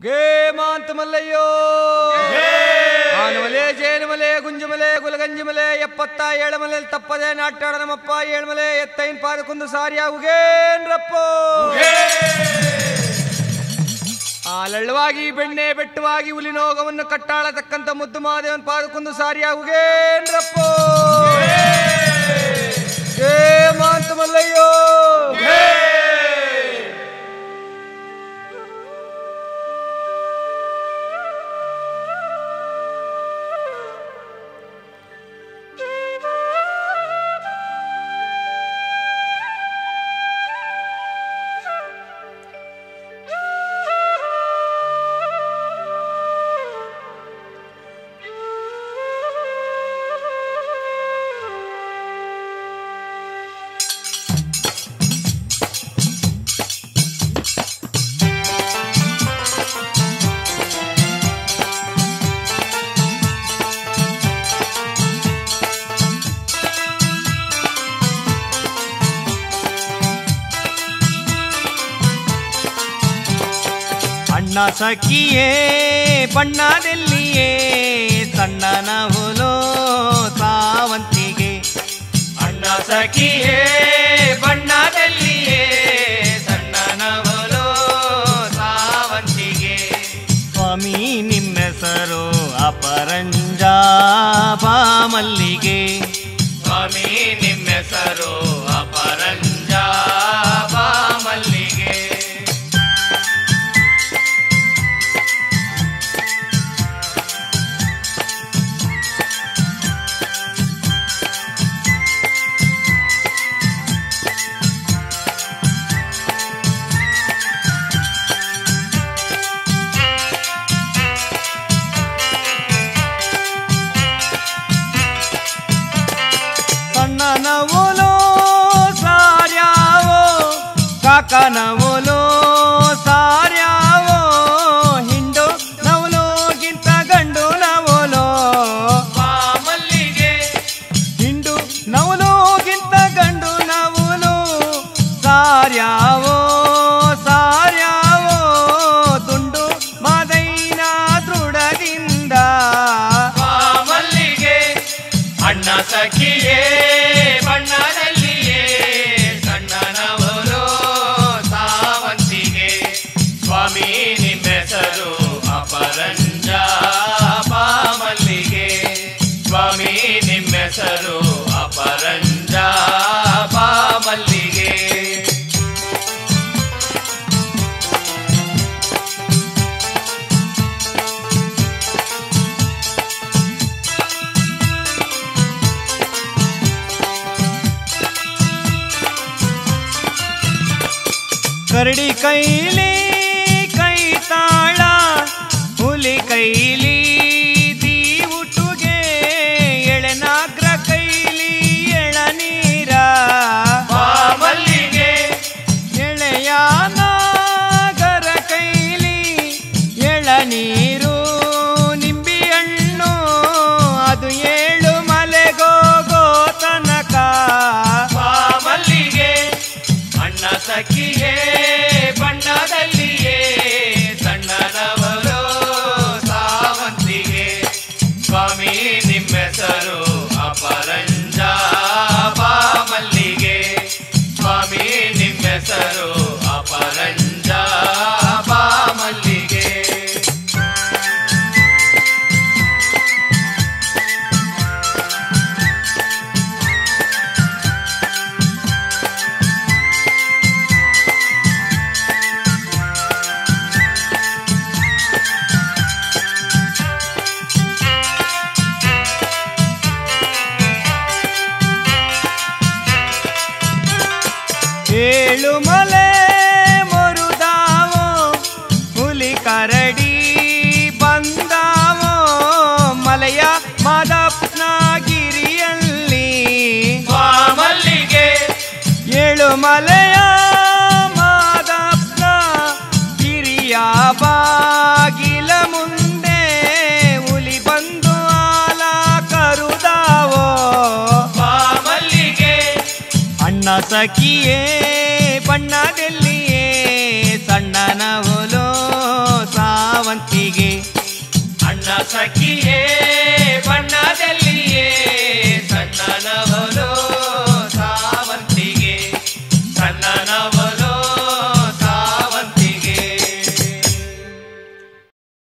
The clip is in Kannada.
ಗೇಮಾಂತ ಮಲ್ಲಯ್ಯೋ ಆನಮಲೆ ಜೇನುಮಲೆ ಗುಂಜುಮಲೆ ಗುಲಗಂಜಿಮಲೆ ಎಪ್ಪತ್ತ ಏಳಮಲೆ ತಪ್ಪದೆ ನಾಟ್ಯಾಡ ನಮ್ಮಪ್ಪ ಏಳ್ಮಲೆ ಎತ್ತೈನ್ ಪಾದಕ್ಕೊಂದು ಸಾರಿಯಾಗುಗೇನ್ರಪ್ಪೋ ಆ ಲಳ್ಳವಾಗಿ ಬೆಣ್ಣೆ ಬೆಟ್ಟವಾಗಿ ಹುಲಿನೋಗವನ್ನು ಕಟ್ಟಾಳತಕ್ಕಂತ ಮುದ್ದು ಮಾದೇವನ್ ಪಾದಕ್ಕೊಂದು ಸಾರಿಯಾಗುಗೇನ್ರಪ್ಪೋ ಗೇಮಾಂತ ಮಲ್ಲಯ್ಯೋ ಅಣ್ಣ ಸಖಿಯೇ ಬಣ್ಣದಲ್ಲಿಯೇ ಸಣ್ಣನ ಹುಲೋ ಸಾವಂತಿಗೆ ಅಣ್ಣ ಸಖಿಯೇ ಬಣ್ಣದಲ್ಲಿಯೇ ಸಣ್ಣನ ಹುಲೋ ಸಾವಂತಿಗೆ ಸ್ವಾಮಿ ನಿಮ್ಮೆಸರು ಅಪರಂಜ ಮಲ್ಲಿಗೆ ಸ್ವಾಮಿ ನಿಮ್ಮೆಸರು ಅಪರಂಜ ಮಲ್ಲಿಗೆ ಸಣ್ಣನ ಓಲೋ ಸಾರ್ಯಾವೋ ಕಾಕನ ಓಲೋ ಸಾರ್ಯಾವೋ ಹಿಂಡು ನವಲೋಗಿಂತ ಗಂಡು ನವಲೋ ಮಲ್ಲಿಗೆ ಹಿಂಡು ನವಲೋಗಿಂತ ಗಂಡು ನವಲು ಸಾರ್ಯಾವೋ ಸಾರ್ಯಾವೋ ದುಂಡು ಮದೈನ ದೃಢದಿಂದ ಮಲ್ಲಿಗೆ ಅಣ್ಣ ಸಖಿಯೇ ಬಣ್ಣದಲ್ಲಿಯೇ ಸಣ್ಣನವರೋ ಸಾವಂತಿಗೆ ಸ್ವಾಮಿ ನಿಮ್ಮೆಸರು ಅಪರಂಜ ಮಲ್ಲಿಗೆ ಸ್ವಾಮಿ ನಿಮ್ಮೆಸರು ಅಪರಂಜ ಮಲ್ಲಿಗೆ ಕರಡಿ ಕೈಲಿ ಕೈ ತಾಳ ಹುಲಿ ಕೈಲಿ ದೀವುಟುಗೆ ಎಳೆನಾಗ್ರ ಕೈಲಿ ಎಳನೀರ ಮಲ್ಲಿಗೆ ಎಳೆಯ ನಾಗರ ಕೈಲಿ ಎಳನೀರು ನಿಂಬಿ ಹಣ್ಣು ಅದು ಏಳು ಮಲೆಗೋಗೋ ತನಕ ಮಲ್ಲಿಗೆ ಅಣ್ಣ ಸಖಿಯೇ ಬಣ್ಣದಲ್ಲಿಯೇ ಸಣ್ಣನವರು ಸಾವಂತಿಗೆ ಸ್ವಾಮಿ ನಿಮ್ಮೆಸರು ಅಪರಂಜ ಮಲ್ಲಿಗೆ ಸ್ವಾಮಿ ನಿಮ್ಮೆಸರು ಅಪರಂಜ ಮಲ್ಲಿಗೆ ಏಳು ಮಲೆ ಮರುದಾವೋ ಹುಲಿ ಕರಡಿ ಬಂದಾವೋ ಮಲೆಯ ಮಾದಪ್ಪನಗಿರಿಯಲ್ಲಿ ಮಲ್ಲಿಗೆ ಏಳು ಮಲೆಯ ಮಾದಪ್ಪನ ಗಿರಿಯ ಬಾಗಿಲ ಮುಂದೆ ಹುಲಿ ಬಂದು ಆಲ ಕರುದಾವೋ ಮಲ್ಲಿಗೆ ಅಣ್ಣ ಸಖಿಯೇ ಬಣ್ಣದಲ್ಲಿಯೇ ಸಣ್ಣನ ಹೊಲೋ ಸಾವ ಸಖಿಯೇ ಬಣ್ಣದಲ್ಲಿಯೇ ಸಣ್ಣನವನು